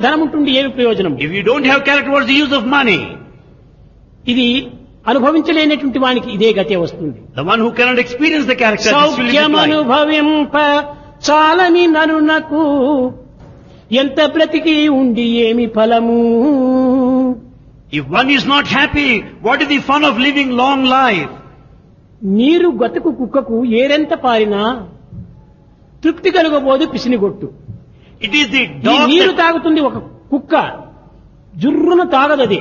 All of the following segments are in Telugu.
ధనం ఉంటుండి ఏమి ప్రయోజనం If you don't have character, what's the use of money? ఇది అనుభవించలేనటువంటి వానికి ఇదే గతే వస్తుంది The one who cannot experience the character, this will be his life. సౌఖ్యమనుభవింప చాలని నరునకు ఎంత బ్రతికి ఉండి ఏమి ఫలము If one is not happy, what is the fun of living long life? నీరు గతుకు కుక్కకు ఏరెంత పారినా తృప్తి కలుగబోదు పిసినిగొట్టు It is the ఈ dog నీరు that, తాగుతుంది ఒక కుక్క జుర్రున తాగదది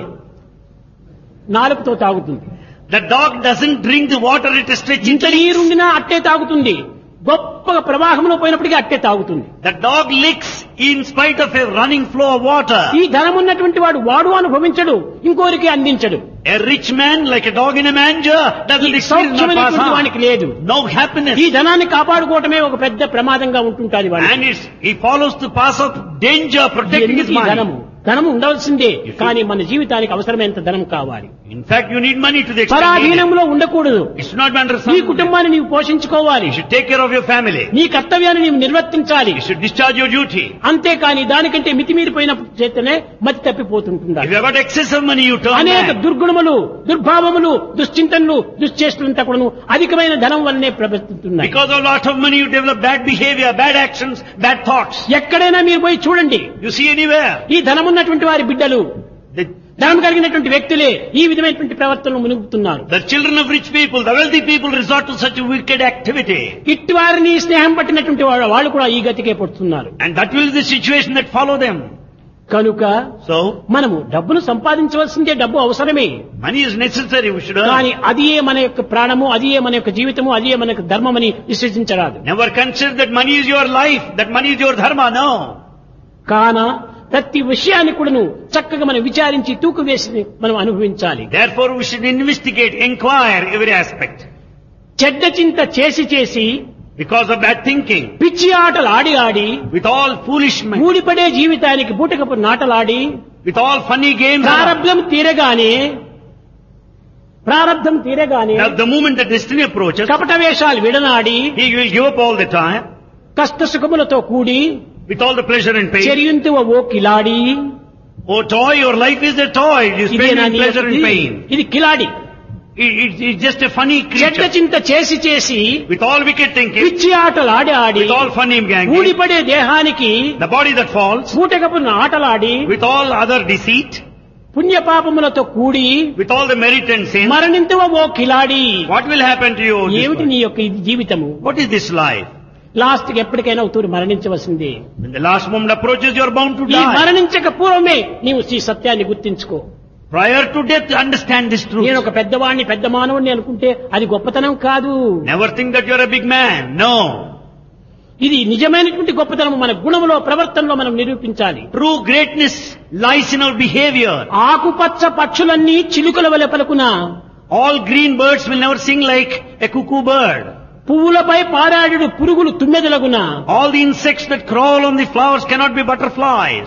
నాలుగుతో తాగుతుంది the dog doesn't drink the water, it stretches ఇంత its legs. నీరుండినా అట్టే తాగుతుంది గొప్ప ప్రవాహంలో పోయినప్పటికీ అట్టే తాగుతుంది The dog licks in spite of a running flow of water. ఈ ధనం ఉన్నటువంటి వాడు వాడు అనుభవించడు ఇంకోరికి అందించడు A rich man, like a dog in a manger, doesn't experience not pass సౌఖ్యమైనటువంటి వానికి on. లేదు No happiness. ఈ ధనాన్ని కాపాడుకోవటమే ఒక పెద్ద ప్రమాదంగా ఉంటుంటాది వాడు And it's, he follows the path of danger, protecting his ఎందుకు ఈ ధనము money. ధనము ఉండవలసిందే If you- కానీ మన జీవితానికి అవసరమైనంత ధనం కావాలి In fact, you need money to the extent needed. పరాధీనంలో ఉండకూడదు It should not be under నీ some. కుటుంబాన్ని నీవు పోషించుకోవాలి You should take care of your family. నీ కర్తవ్యాన్ని నీవు నిర్వర్తించాలి You should discharge your duty. అంతేకాని దానికంటే మితిమీరిపోయినప్పుడు చేతనే మతి తప్పిపోతుంటుందా If you have got excess of money, you turn అనేక back. దుర్గుణములు దుర్భావములు దుశ్చింతనలు దుశ్చేష్టలంతా కూడాను అధికమైన ధనం వల్లనే ప్రవర్తిస్తున్నాయి Because of a lot of money, you develop bad behavior, bad actions, bad thoughts. ఎక్కడైనా మీరు పోయి చూడండి You see anywhere. ఈ ధనమున్నటువంటి వారి బిడ్డలు The, ధనం కలిగినటువంటి వ్యక్తులే ఈ విధమైనటువంటి ప్రవర్తనలు మునుగుతున్నారు the children of rich people, the wealthy people resort to such a wicked activity. ఇట్టి వారిని స్నేహం పట్టినటువంటి వాడు వాళ్ళు కూడా ఈ గతికే పడుతున్నారు And that will be the situation that follow them. కనుక So, మనము డబ్బును సంపాదించవలసిందే డబ్బు అవసరమే money is necessary, we should earn. కానీ అదియే మన యొక్క ప్రాణము అదియే మన యొక్క జీవితము అదియే మన యొక్క ధర్మమని విశ్వసించరాదు Never consider that money is your life, that money is your dharma, no. కాన ప్రతి విషయాన్ని కూడాను చక్కగా మనం విచారించి తూకు వేసి మనం అనుభవించాలి Therefore, we should investigate, inquire every aspect. చెడ్డ చింత చేసి చేసి Because of bad thinking, పిచ్చి ఆటలు ఆడి ఆడి with all foolish men, ఊడిపడే జీవితానికి బూటకపు నాటలాడి with all funny games, ప్రారంభం తీరగానే ప్రారంధం తీరగానే now the moment the destiny approaches, కపట వేషాలు విడనాడి he will give up all the time, కష్ట సుఖములతో కూడి with all the pleasure and pain. చెరియుంతువ oh కిలాడి Oh toy, your life is a toy, you spend ఇదేనా in నీ pleasure and యొక్క- pain. ఇది కిలాడి It, it- it's just a funny చెడ్డ creature. చింత చేసి చేసి With all wicked thinking, పిచ్చి ఆటలు ఆడి ఆడి with all funny gang, ఊడిపడే దేహానికి the body that falls, బూటకపు ఆటలాడి with all other deceit, పుణ్యపాపములతో కూడి with all the merit and sin, మరణింతువ oh కిలాడి what will happen to you? this ఏమిటి world? నీ యొక్క ఇది జీవితము What is this life? Last కి ఎప్పటికైనా అవుతూరు మరణించవలసిందే When the last moment approaches, you are bound to ఈ die. మరణించక పూర్వమే నీవు ఈ సత్యాన్ని గుర్తించుకో Prior to death, understand this truth. నేను ఒక పెద్దవాడిని పెద్ద మానవుడిని అనుకుంటే అది గొప్పతనం కాదు Never think that you are a big man. No. ఇది నిజమైనటువంటి గొప్పతనం మన గుణములో ప్రవర్తనలో మనం నిరూపించాలి True greatness lies in our behavior. ఆకుపచ్చ పక్షులన్నీ చిలుకల వలె పలుకున All green birds will never sing like a cuckoo bird. పువ్వులపై పారాడు పురుగులు తుమ్మెదలగున All the insects that crawl on the flowers cannot be butterflies.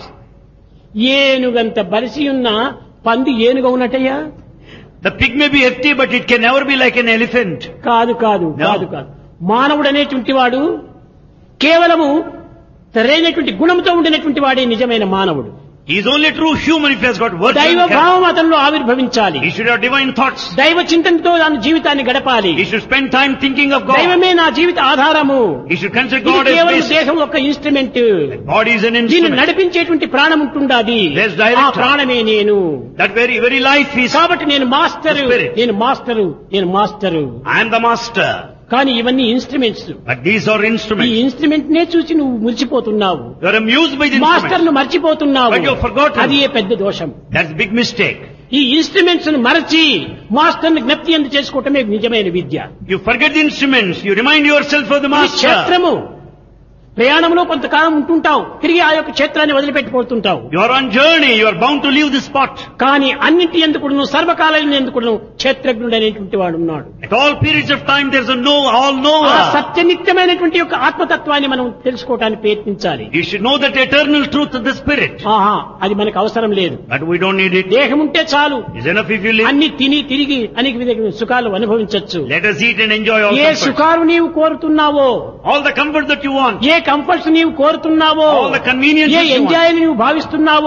ఏనుగంత బలిసి ఉన్న పంది ఏనుగ ఉన్నట్టయ్యా The pig may be hefty, but it can never be like an elephant. కాదు కాదు No. కాదు కాదు మానవుడు అనేటువంటి వాడు కేవలము సరైనటువంటి గుణంతో ఉండినటువంటి వాడే నిజమైన మానవుడు He is only a true human if he has got virtue. దైవ and character. భావం అతనిలో ఆవిర్భవించాలి He should have divine thoughts. దైవ చింతనతో దాని జీవితాన్ని గడపాలి He should spend time thinking of God. దైవమే నా జీవిత ఆధారము He should consider ఇది God as కేవలం basis. దేహం ఒక ఇన్స్ట్రుమెంట్ Body is an దీన్ని instrument. నడిపించేటువంటి ప్రాణం ఉంటుండాది Yes, director. ఆ ప్రాణమే నేను That very, very life is, కాబట్టి నేను మాస్టర్ The spirit. నేను మాస్టరు నేను master I am the master. కానీ ఇవన్నీ ఇన్స్ట్రుమెంట్స్ But these are ఈ instruments. ఇన్స్ట్రుమెంట్ నే చూసి నువ్వు మురిచిపోతున్నావు You are amused by the master instruments. ను మర్చిపోతున్నావు But you have forgotten. అది ఏ పెద్ద దోషం That's a big mistake. ఈ ఇన్స్ట్రుమెంట్స్ ను మరచి మాస్టర్ ని జ్ఞప్తి ఎందు చేసుకోవటమే నిజమైన విద్య You forget the instruments. You remind yourself of the ఇది master. క్షేత్రము ప్రయాణంలో కొంతకాలం ఉంటుంటావు తిరిగి ఆ యొక్క క్షేత్రాన్ని వదిలిపెట్టిపోతుంటావు You are on journey. You are bound to leave the spot. కానీ అన్నింటి ఎందుకును సర్వకాలం ఎందుకును క్షేత్రజ్ఞుడు అనేటువంటి వాడు ఉన్నాడు At all periods of time, there's a know, all ఆ knower. సత్యనిత్యమైనటువంటి యొక్క ఆత్మతత్వాన్ని మనం తెలుసుకోవటానికి ప్రయత్నించాలి You should know that eternal truth of the spirit. ఆహా అది మనకు అవసరం లేదు But we don't need it. దేహం ఉంటే చాలు It's enough if you live. అన్ని తిని తిరిగి అనేక విధమైన సుఖాలు అనుభవించవచ్చు Let us eat and enjoy all A comforts. సుఖాలు నీవు కోరుతున్నావో All the comfort that you want. ఏ కంఫర్ట్స్ నీవు కోరుతున్నావో All the conveniences ఏ you want. ఎంజాయ్ నీవు భావిస్తున్నావో